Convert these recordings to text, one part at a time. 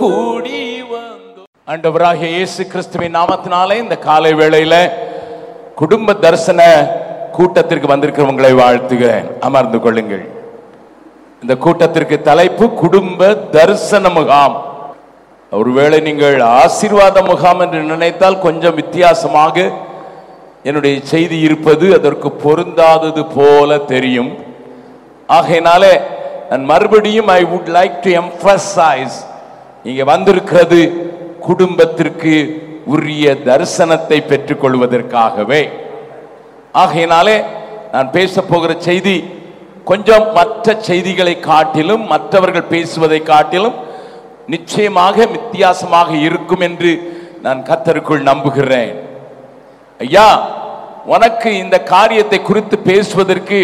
கூடி வந்தோம் ஆண்டவராகிய இயேசு கிறிஸ்துவின் நாமத்தினாலே இந்த காலை வேளையில குடும்ப தரிசன கூட்டத்திற்கு வந்திருக்கிறவங்களை வாழ்த்துகிறேன் அமர்ந்து கொள்ளுங்கள் இந்த கூட்டத்திற்கு தலைப்பு குடும்ப தரிசன முகாம் ஒருவேளை நீங்கள் ஆசீர்வாத முகாம் என்று நினைத்தால் கொஞ்சம் வித்தியாசமாக என்னுடைய செய்தி இருப்பது அதற்கு பொருந்தாதது போல தெரியும் ஆகையினாலே நான் மறுபடியும் I would like to emphasise இங்க வந்திருக்கிறது குடும்பத்திற்கு உரிய தரிசனத்தை பெற்றுக்கொள்வதற்காகவே ஆகையினாலே நான் பேச போகிற செய்தி கொஞ்சம் மற்ற செய்திகளை காட்டிலும் மற்றவர்கள் பேசுவதை காட்டிலும் நிச்சயமாக வித்தியாசமாக இருக்கும் என்று நான் கத்தருக்குள் நம்புகிறேன் ஐயா உனக்கு இந்த காரியத்தை குறித்து பேசுவதற்கு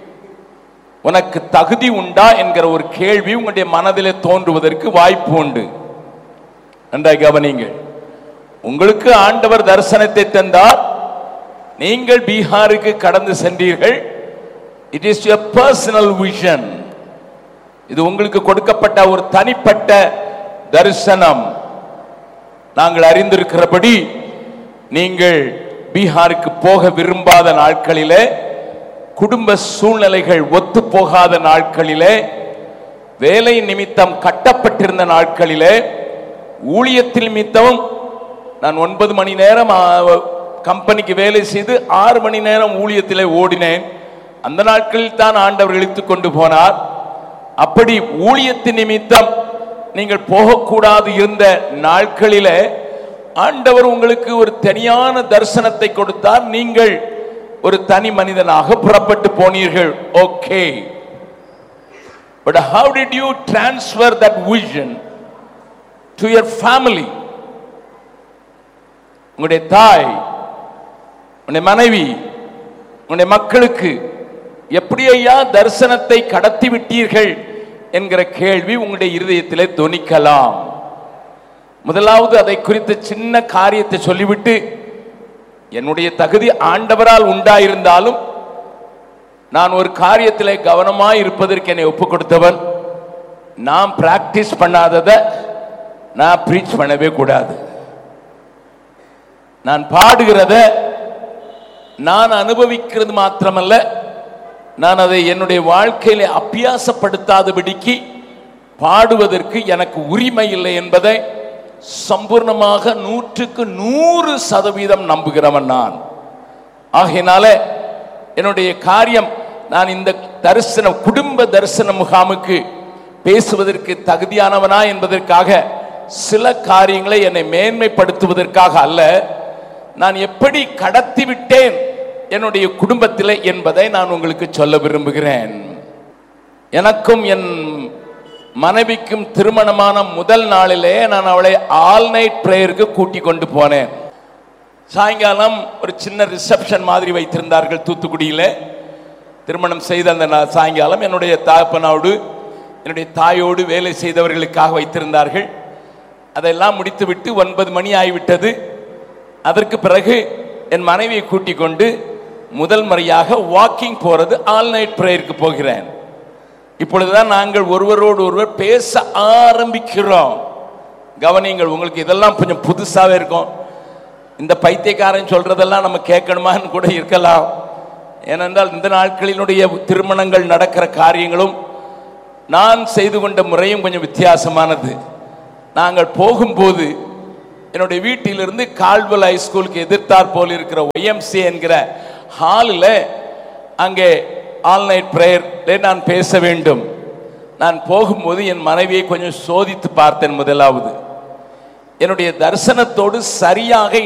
உனக்கு தகுதி உண்டா என்கிற ஒரு கேள்வி உங்களுடைய மனதிலே தோன்றுவதற்கு வாய்ப்பு உண்டு நன்றாய் கவனிங்கள் உங்களுக்கு ஆண்டவர் தரிசனத்தை தந்தார் நீங்கள் பீகாருக்கு கடந்து சென்றீர்கள் it is your personal vision இது உங்களுக்கு கொடுக்கப்பட்ட ஒரு தனிப்பட்ட தரிசனம் நாங்கள் அறிந்திருக்கிறபடி நீங்கள் பீகாருக்கு போக விரும்பாத நாட்களிலே குடும்ப சூழ்நிலைகள் ஒத்து போகாத நாட்களிலே வேலை நிமித்தம் கட்டப்பட்டிருந்த நாட்களிலே ஊழியத்தில் நிமித்தம் நான் ஒன்பது மணி நேரம் ஆ, கம்பெனிக்கு வேலை செய்து ஆறு மணி நேரம் ஊழியத்திலே ஓடினேன் அந்த நாட்களில் தான் ஆண்டவர் இழுத்து கொண்டு போனார் அப்படி ஊழியத்தின் நிமித்தம் நீங்கள் போகக்கூடாது இருந்த நாட்களிலே ஆண்டவர் உங்களுக்கு ஒரு தனியான தரிசனத்தை கொடுத்தார் நீங்கள் ஒரு தனி மனிதனாக புறப்பட்டு போனீர்கள் okay but how did you transfer that vision to your family உங்களுடைய தாய் உன்னுடைய மனைவி உன்னுடைய மக்களுக்கு எப்படி ஐயா தரிசனத்தை கடத்தி விட்டீர்கள் என்கிற கேள்வி உங்களுடைய இருதயத்திலே தொனிக்கலாம் முதலாவது அதை குறித்த சின்ன காரியத்தை சொல்லிவிட்டு என்னுடைய தகுதி ஆண்டவரால் உண்டாயிருந்தாலும் நான் ஒரு காரியத்திலே கவனமாய் இருப்பதற்கு என்னை ஒப்புக் கொடுத்தவன் நான் பிராக்டிஸ் பண்ணாததை நான் ப்ரீச் பண்ணவே கூடாது நான் பாடுகிறத நான் அனுபவிக்கிறது மாத்திரமல்ல நான் அதை என்னுடைய வாழ்க்கையில அபியாசப்படுத்தாதபடிக்கு பாடுவதற்கு எனக்கு உரிமை இல்லை என்பதை சம்பூர்ணமாக நூற்றுக்கு நூறு சதவீதம் நம்புகிறவன் நான் ஆகையினால என்னுடைய காரியம் நான் இந்த தரிசன குடும்ப தரிசன முகாமுக்கு பேசுவதற்கு தகுதியானவனா என்பதற்காக சில காரியங்களை என்னை மேன்மைப்படுத்துவதற்காக அல்ல நான் எப்படி கடத்தி விட்டேன் என்னுடைய குடும்பத்தில் என்பதை நான் உங்களுக்கு சொல்ல விரும்புகிறேன் எனக்கும் என் மனைவிக்கும் திருமணமான முதல் நாளிலே நான் அவளை ஆல் நைட் பிரேயருக்கு கூட்டி கொண்டு போனேன் சாயங்காலம் ஒரு சின்ன ரிசப்ஷன் மாதிரி வைத்திருந்தார்கள் தூத்துக்குடியில் திருமணம் செய்த அந்த நா- சாயங்காலம் என்னுடைய தகப்பனோடு என்னுடைய தாயோடு வேலை செய்தவர்களுக்காக வைத்திருந்தார்கள் அதெல்லாம் முடித்துவிட்டு ஒன்பது மணி ஆகிவிட்டது அதற்கு பிறகு என் மனைவியை கூட்டிக் கொண்டு முதல் முறையாக வாக்கிங் போறது ஆல் நைட் பிரேயருக்கு போகிறேன் இப்பொழுதுதான் நாங்கள் ஒருவரோடு ஒருவர் பேச ஆரம்பிக்கிறோம் கவனிங்கள் உங்களுக்கு இதெல்லாம் கொஞ்சம் புதுசாவே இருக்கும் இந்த பைத்தியக்காரன் சொல்றதெல்லாம் நம்ம கேட்கணுமான்னு கூட இருக்கலாம் ஏனென்றால் இந்த நாட்களினுடைய திருமணங்கள் நடக்கிற காரியங்களும் நான் செய்து கொண்ட முறையும் கொஞ்சம் வித்தியாசமானது நாங்கள் போகும்போது என்னுடைய வீட்டிலிருந்து கால்வல் ஹைஸ்கூலுக்கு எதிர்த்தாற் போல் இருக்கிற ஒய்எம்சி என்கிற ஹாலில் அங்கே ஆல் நைட் ப்ரேயர்ல நான் பேச வேண்டும் நான் போகும்போது என் மனைவியை கொஞ்சம் சோதித்து பார்த்தேன் முதலாவது என்னுடைய தரிசனத்தோடு சரியாக